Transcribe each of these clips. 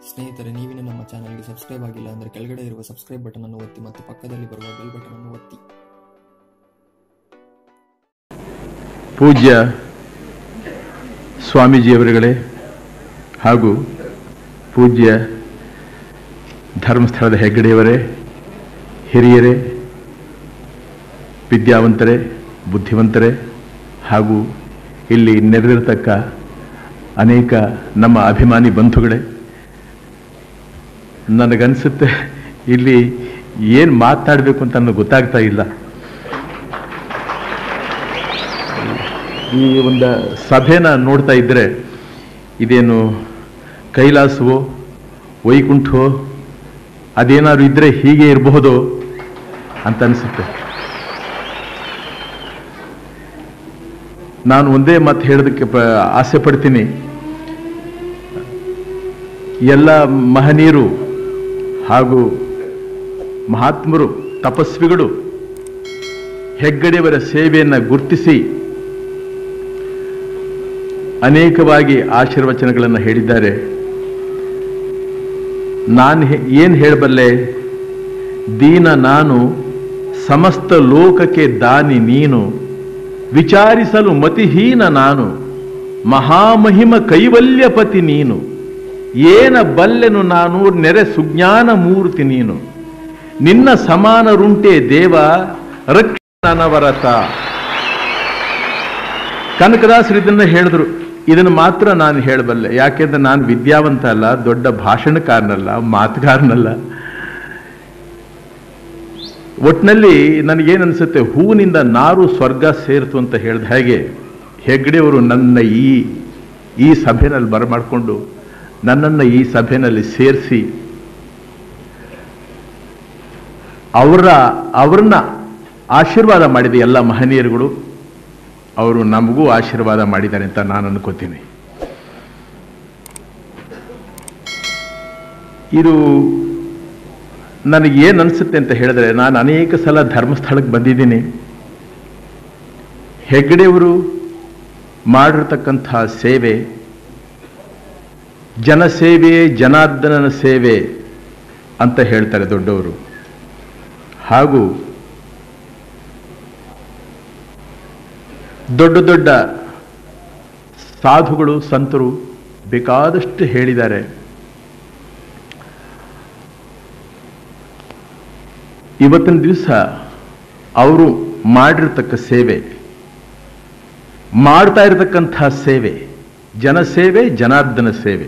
ಸ್ನೇಹಿತರೆ ನೀವಿನ ನಮ್ಮ ಚಾನಲ್ಗೆ ಸಬ್ಸ್ಕ್ರೈಬ್ ಆಗಿಲ್ಲ ಅಂದರೆ ಕೆಳಗಡೆ ಇರುವ ಸಬ್ಸ್ಕ್ರೈಬ್ ಬಟನ್ ಅನ್ನು ಒತ್ತಿ ಮತ್ತು ಪಕ್ಕದಲ್ಲಿ ಬರುವ ಬೆಲ್ ಬಟನ್ ಅನ್ನು ಒತ್ತಿ ಪೂಜ್ಯ ಸ್ವಾಮೀಜಿಯವರುಗಳೇ ಹಾಗೂ ಪೂಜ್ಯ ಧರ್ಮಸ್ಥಳದ ಹೆಗ್ಗಡೆಯವರೇ ಹಿರಿಯರೇ ವಿದ್ಯಾವಂತರೇ ಬುದ್ಧಿವಂತರೇ ಹಾಗೂ ಇಲ್ಲಿ ನೆರೆದಿರತಕ್ಕ ಅನೇಕ ನಮ್ಮ ಅಭಿಮಾನಿ ಬಂಧುಗಳೇ ನನಗನ್ಸುತ್ತೆ ಇಲ್ಲಿ ಏನು ಮಾತಾಡಬೇಕು ಅಂತ ನನಗೆ ಗೊತ್ತಾಗ್ತಾ ಇಲ್ಲ ಈ ಒಂದು ಸಭೆನ ನೋಡ್ತಾ ಇದ್ದರೆ ಇದೇನು ಕೈಲಾಸವೋ ವೈಕುಂಠವೋ ಅದೇನಾದ್ರು ಇದ್ದರೆ ಹೀಗೆ ಇರಬಹುದೋ ಅಂತ ಅನಿಸುತ್ತೆ ನಾನು ಒಂದೇ ಮಾತು ಹೇಳೋದಕ್ಕೆ ಪ ಆಸೆ ಪಡ್ತೀನಿ ಎಲ್ಲ ಮಹನೀಯರು ಹಾಗೂ ಮಹಾತ್ಮರು ತಪಸ್ವಿಗಳು ಹೆಗ್ಗಡೆಯವರ ಸೇವೆಯನ್ನು ಗುರುತಿಸಿ ಅನೇಕವಾಗಿ ಆಶೀರ್ವಚನಗಳನ್ನು ಹೇಳಿದ್ದಾರೆ ನಾನು ಏನು ಹೇಳಬಲ್ಲೆ ದೀನ ನಾನು ಸಮಸ್ತ ಲೋಕಕ್ಕೆ ದಾನಿ ನೀನು ವಿಚಾರಿಸಲು ಮತಿಹೀನ ನಾನು ಮಹಾಮಹಿಮ ಕೈವಲ್ಯಪತಿ ನೀನು ಏನ ಬಲ್ಲೆನು ನಾನು ನೆರೆ ಸುಜ್ಞಾನ ಮೂರ್ತಿ ನೀನು ನಿನ್ನ ಸಮಾನರುಂಟೆ ದೇವ ರಕ್ಷಣನವರತ ಕನಕದಾಸರು ಇದನ್ನ ಹೇಳಿದ್ರು ಇದನ್ನು ಮಾತ್ರ ನಾನು ಹೇಳಬಲ್ಲೆ ಯಾಕೆಂದ್ರೆ ನಾನು ವಿದ್ಯಾವಂತ ಅಲ್ಲ ದೊಡ್ಡ ಭಾಷಣಕಾರನಲ್ಲ ಮಾತುಗಾರನಲ್ಲ ಒಟ್ಟಿನಲ್ಲಿ ನನಗೇನು ಅನ್ಸುತ್ತೆ ಹೂವಿನಿಂದ ನಾರು ಸ್ವರ್ಗ ಸೇರಿತು ಅಂತ ಹೇಳಿದ ಹಾಗೆ ಹೆಗ್ಡೆಯವರು ನನ್ನ ಈ ಈ ಸಭೆನಲ್ಲಿ ಬರಮಾಡಿಕೊಂಡು ನನ್ನನ್ನು ಈ ಸಭೆಯಲ್ಲಿ ಸೇರಿಸಿ ಅವರ ಅವ್ರನ್ನ ಆಶೀರ್ವಾದ ಮಾಡಿದ ಎಲ್ಲ ಮಹನೀಯರುಗಳು ಅವರು ನಮಗೂ ಆಶೀರ್ವಾದ ಮಾಡಿದ್ದಾರೆ ಅಂತ ನಾನು ಅನ್ಕೋತೀನಿ ಇದು ನನಗೆ ಏನು ಅನಿಸುತ್ತೆ ಅಂತ ಹೇಳಿದ್ರೆ ನಾನು ಅನೇಕ ಸಲ ಧರ್ಮಸ್ಥಳಕ್ಕೆ ಬಂದಿದ್ದೀನಿ ಹೆಗ್ಗಡೆಯವರು ಮಾಡಿರ್ತಕ್ಕಂಥ ಸೇವೆ ಜನಸೇವೆಯೇ ಜನಾರ್ದನನ ಸೇವೆ ಅಂತ ಹೇಳ್ತಾರೆ ದೊಡ್ಡವರು ಹಾಗೂ ದೊಡ್ಡ ದೊಡ್ಡ ಸಾಧುಗಳು ಸಂತರು ಬೇಕಾದಷ್ಟು ಹೇಳಿದ್ದಾರೆ ಇವತ್ತಿನ ದಿವಸ ಅವರು ಮಾಡಿರ್ತಕ್ಕ ಸೇವೆ ಮಾಡ್ತಾ ಇರತಕ್ಕಂಥ ಸೇವೆ ಜನಸೇವೆ ಜನಾರ್ದನ ಸೇವೆ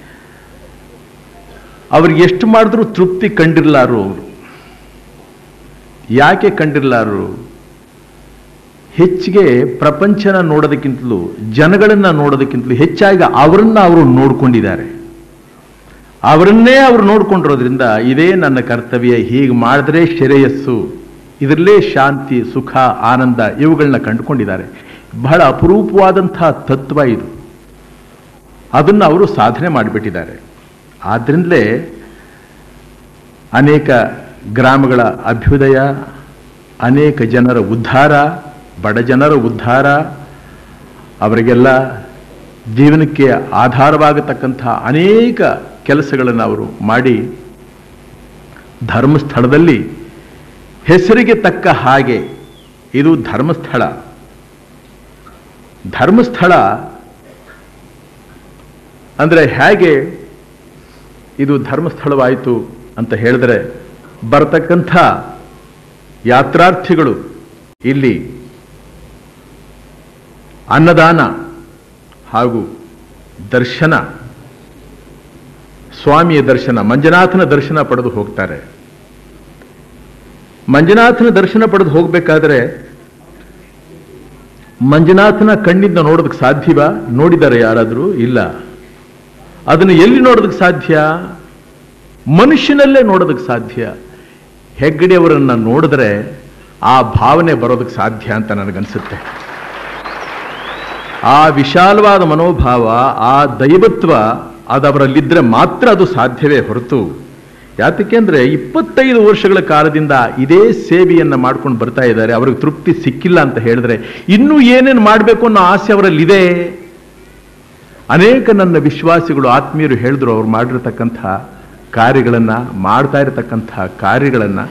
ಅವ್ರಿಗೆ ಎಷ್ಟು ಮಾಡಿದ್ರೂ ತೃಪ್ತಿ ಕಂಡಿರ್ಲಾರು ಅವರು ಯಾಕೆ ಕಂಡಿರ್ಲಾರು ಹೆಚ್ಚಿಗೆ ಪ್ರಪಂಚನ ನೋಡೋದಕ್ಕಿಂತಲೂ ಜನಗಳನ್ನ ನೋಡೋದಕ್ಕಿಂತಲೂ ಹೆಚ್ಚಾಗಿ ಅವರನ್ನ ಅವರು ನೋಡ್ಕೊಂಡಿದ್ದಾರೆ ಅವರನ್ನೇ ಅವರು ನೋಡ್ಕೊಂಡಿರೋದ್ರಿಂದ ಇದೇ ನನ್ನ ಕರ್ತವ್ಯ ಹೀಗೆ ಮಾಡಿದ್ರೆ ಶ್ರೇಯಸ್ಸು ಇದರಲ್ಲೇ ಶಾಂತಿ ಸುಖ ಆನಂದ ಇವುಗಳನ್ನ ಕಂಡುಕೊಂಡಿದ್ದಾರೆ ಬಹಳ ಅಪರೂಪವಾದಂತಹ ತತ್ವ ಇದು ಅದನ್ನು ಅವರು ಸಾಧನೆ ಮಾಡಿಬಿಟ್ಟಿದ್ದಾರೆ ಆದ್ರಿಂದಲೇ ಅನೇಕ ಗ್ರಾಮಗಳ ಅಭ್ಯುದಯ ಅನೇಕ ಜನರ ಉದ್ಧಾರ ಬಡ ಜನರ ಉದ್ಧಾರ ಅವರಿಗೆಲ್ಲ ಜೀವನಕ್ಕೆ ಆಧಾರವಾಗತಕ್ಕಂಥ ಅನೇಕ ಕೆಲಸಗಳನ್ನು ಅವರು ಮಾಡಿ ಧರ್ಮಸ್ಥಳದಲ್ಲಿ ಹೆಸರಿಗೆ ತಕ್ಕ ಹಾಗೆ ಇದು ಧರ್ಮಸ್ಥಳ ಧರ್ಮಸ್ಥಳ ಅಂದರೆ ಹೇಗೆ ಇದು ಧರ್ಮಸ್ಥಳವಾಯಿತು ಅಂತ ಹೇಳಿದ್ರೆ ಬರತಕ್ಕಂಥ ಯಾತ್ರಾರ್ಥಿಗಳು ಇಲ್ಲಿ ಅನ್ನದಾನ ಹಾಗೂ ದರ್ಶನ ಸ್ವಾಮಿಯ ದರ್ಶನ ಮಂಜುನಾಥನ ದರ್ಶನ ಪಡೆದು ಹೋಗ್ತಾರೆ ಮಂಜುನಾಥನ ದರ್ಶನ ಪಡೆದು ಹೋಗಬೇಕಾದ್ರೆ ಮಂಜುನಾಥನ ಕಣ್ಣಿಂದ ನೋಡೋದಕ್ಕೆ ಸಾಧ್ಯವಾ ನೋಡಿದ್ದಾರೆ ಯಾರಾದರೂ ಇಲ್ಲ ಅದನ್ನು ಎಲ್ಲಿ ನೋಡೋದಕ್ಕೆ ಸಾಧ್ಯ ಮನುಷ್ಯನಲ್ಲೇ ನೋಡೋದಕ್ಕೆ ಸಾಧ್ಯ ಹೆಗ್ಗಡೆಯವರನ್ನ ನೋಡಿದ್ರೆ ಆ ಭಾವನೆ ಬರೋದಕ್ಕೆ ಸಾಧ್ಯ ಅಂತ ನನಗನ್ಸುತ್ತೆ ಆ ವಿಶಾಲವಾದ ಮನೋಭಾವ ಆ ದೈವತ್ವ ಅದವರಲ್ಲಿದ್ದರೆ ಮಾತ್ರ ಅದು ಸಾಧ್ಯವೇ ಹೊರತು ಯಾತಕ್ಕೆಂದ್ರೆ ಇಪ್ಪತ್ತೈದು ವರ್ಷಗಳ ಕಾಲದಿಂದ ಇದೇ ಸೇವೆಯನ್ನು ಮಾಡ್ಕೊಂಡು ಬರ್ತಾ ಇದ್ದಾರೆ ಅವ್ರಿಗೆ ತೃಪ್ತಿ ಸಿಕ್ಕಿಲ್ಲ ಅಂತ ಹೇಳಿದ್ರೆ ಇನ್ನೂ ಏನೇನು ಮಾಡಬೇಕು ಅನ್ನೋ ಆಸೆ ಅವರಲ್ಲಿದೆ ಅನೇಕ ನನ್ನ ವಿಶ್ವಾಸಿಗಳು ಆತ್ಮೀಯರು ಹೇಳಿದ್ರು ಅವ್ರು ಮಾಡಿರ್ತಕ್ಕಂಥ ಕಾರ್ಯಗಳನ್ನು ಮಾಡ್ತಾ ಇರತಕ್ಕಂಥ ಕಾರ್ಯಗಳನ್ನು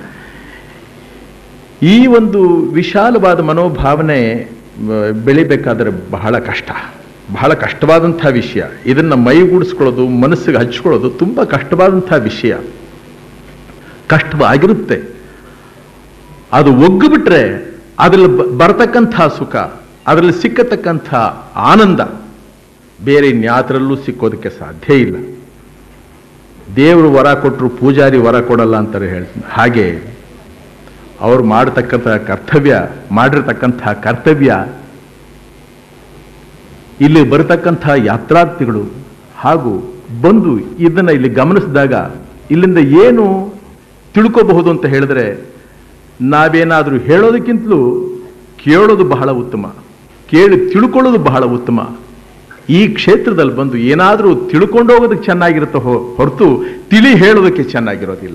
ಈ ಒಂದು ವಿಶಾಲವಾದ ಮನೋಭಾವನೆ ಮ, ಬೆಳಿಬೇಕಾದ್ರೆ ಬಹಳ ಕಷ್ಟ ಬಹಳ ಕಷ್ಟವಾದಂಥ ವಿಷಯ ಇದನ್ನು ಮೈಗೂಡಿಸ್ಕೊಳ್ಳೋದು ಮನಸ್ಸಿಗೆ ಹಚ್ಕೊಳ್ಳೋದು ತುಂಬ ಕಷ್ಟವಾದಂಥ ವಿಷಯ ಕಷ್ಟವಾಗಿರುತ್ತೆ ಅದು ಒಗ್ಗುಬಿಟ್ರೆ ಅದರಲ್ಲಿ ಬ- ಬರತಕ್ಕಂಥ ಸುಖ ಅದರಲ್ಲಿ ಸಿಕ್ಕತಕ್ಕಂಥ ಆನಂದ ಬೇರೆ ಇನ್ಯಾತರಲ್ಲೂ ಸಿಕ್ಕೋದಕ್ಕೆ ಸಾಧ್ಯ ಇಲ್ಲ ದೇವರು ವರ ಕೊಟ್ಟರು ಪೂಜಾರಿ ವರ ಕೊಡಲ್ಲ ಅಂತಾರೆ ಹೇಳ್ತೀನಿ ಹಾಗೆ ಅವ್ರು ಮಾಡತಕ್ಕಂಥ ಕರ್ತವ್ಯ ಮಾಡಿರ್ತಕ್ಕಂಥ ಕರ್ತವ್ಯ ಇಲ್ಲಿ ಬರತಕ್ಕಂಥ ಯಾತ್ರಾರ್ಥಿಗಳು ಹಾಗೂ ಬಂದು ಇದನ್ನ ಇಲ್ಲಿ ಗಮನಿಸಿದಾಗ ಇಲ್ಲಿಂದ ಏನು ತಿಳ್ಕೋಬಹುದು ಅಂತ ಹೇಳಿದ್ರೆ ನಾವೇನಾದರೂ ಹೇಳೋದಕ್ಕಿಂತಲೂ ಕೇಳೋದು ಬಹಳ ಉತ್ತಮ ಕೇಳಿ ತಿಳ್ಕೊಳ್ಳೋದು ಬಹಳ ಉತ್ತಮ ಈ ಕ್ಷೇತ್ರದಲ್ಲಿ ಬಂದು ಏನಾದರೂ ತಿಳ್ಕೊಂಡು ಹೋಗೋದಕ್ಕೆ ಚೆನ್ನಾಗಿರುತ್ತೆ ಹೊ- ಹೊರತು ತಿಳಿ ಹೇಳೋದಕ್ಕೆ ಚೆನ್ನಾಗಿರೋದಿಲ್ಲ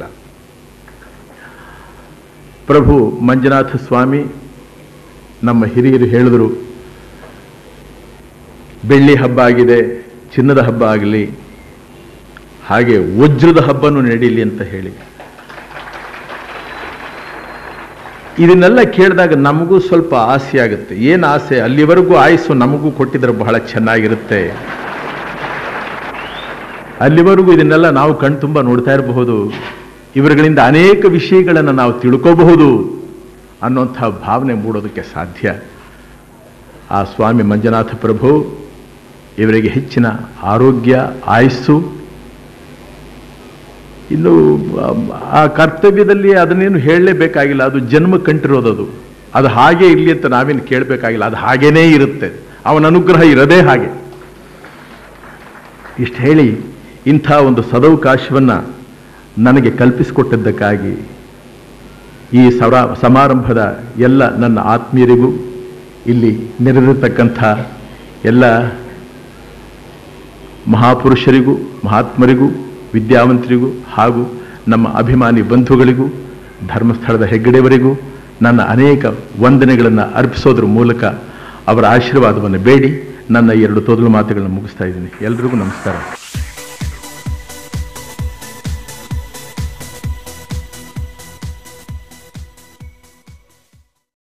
ಪ್ರಭು ಮಂಜುನಾಥ ಸ್ವಾಮಿ ನಮ್ಮ ಹಿರಿಯರು ಹೇಳಿದರು ಬೆಳ್ಳಿ ಹಬ್ಬ ಆಗಿದೆ ಚಿನ್ನದ ಹಬ್ಬ ಆಗಲಿ ಹಾಗೆ ವಜ್ರದ ಹಬ್ಬನೂ ನಡೀಲಿ ಅಂತ ಹೇಳಿ ಇದನ್ನೆಲ್ಲ ಕೇಳಿದಾಗ ನಮಗೂ ಸ್ವಲ್ಪ ಆಸೆ ಆಗುತ್ತೆ ಏನು ಆಸೆ ಅಲ್ಲಿವರೆಗೂ ಆಯಸ್ಸು ನಮಗೂ ಕೊಟ್ಟಿದ್ರೆ ಬಹಳ ಚೆನ್ನಾಗಿರುತ್ತೆ ಅಲ್ಲಿವರೆಗೂ ಇದನ್ನೆಲ್ಲ ನಾವು ಕಣ್ತುಂಬ ನೋಡ್ತಾ ಇರಬಹುದು ಇವರುಗಳಿಂದ ಅನೇಕ ವಿಷಯಗಳನ್ನು ನಾವು ತಿಳ್ಕೋಬಹುದು ಅನ್ನುವಂಥ ಭಾವನೆ ಮೂಡೋದಕ್ಕೆ ಸಾಧ್ಯ ಆ ಸ್ವಾಮಿ ಮಂಜುನಾಥ ಪ್ರಭು ಇವರಿಗೆ ಹೆಚ್ಚಿನ ಆರೋಗ್ಯ ಆಯಸ್ಸು ಇನ್ನು ಆ ಕರ್ತವ್ಯದಲ್ಲಿ ಅದನ್ನೇನು ಹೇಳಲೇಬೇಕಾಗಿಲ್ಲ ಅದು ಜನ್ಮ ಕಂಟಿರೋದದು ಅದು ಹಾಗೆ ಇರಲಿ ಅಂತ ನಾವೇನು ಕೇಳಬೇಕಾಗಿಲ್ಲ ಅದು ಹಾಗೇನೇ ಇರುತ್ತೆ ಅವನ ಅನುಗ್ರಹ ಇರದೇ ಹಾಗೆ ಇಷ್ಟು ಹೇಳಿ ಇಂಥ ಒಂದು ಸದವಕಾಶವನ್ನು ನನಗೆ ಕಲ್ಪಿಸಿಕೊಟ್ಟಿದ್ದಕ್ಕಾಗಿ ಈ ಸರ ಸಮಾರಂಭದ ಎಲ್ಲ ನನ್ನ ಆತ್ಮೀಯರಿಗೂ ಇಲ್ಲಿ ನೆರೆದಿರ್ತಕ್ಕಂಥ ಎಲ್ಲ ಮಹಾಪುರುಷರಿಗೂ ಮಹಾತ್ಮರಿಗೂ ವಿದ್ಯಾವಂತರಿಗೂ ಹಾಗೂ ನಮ್ಮ ಅಭಿಮಾನಿ ಬಂಧುಗಳಿಗೂ ಧರ್ಮಸ್ಥಳದ ಹೆಗ್ಗಡೆಯವರಿಗೂ ನನ್ನ ಅನೇಕ ವಂದನೆಗಳನ್ನು ಅರ್ಪಿಸೋದ್ರ ಮೂಲಕ ಅವರ ಆಶೀರ್ವಾದವನ್ನು ಬೇಡಿ ನನ್ನ ಎರಡು ತೊದಲು ಮಾತುಗಳನ್ನು ಮುಗಿಸ್ತಾ ಇದ್ದೀನಿ ಎಲ್ರಿಗೂ ನಮಸ್ಕಾರ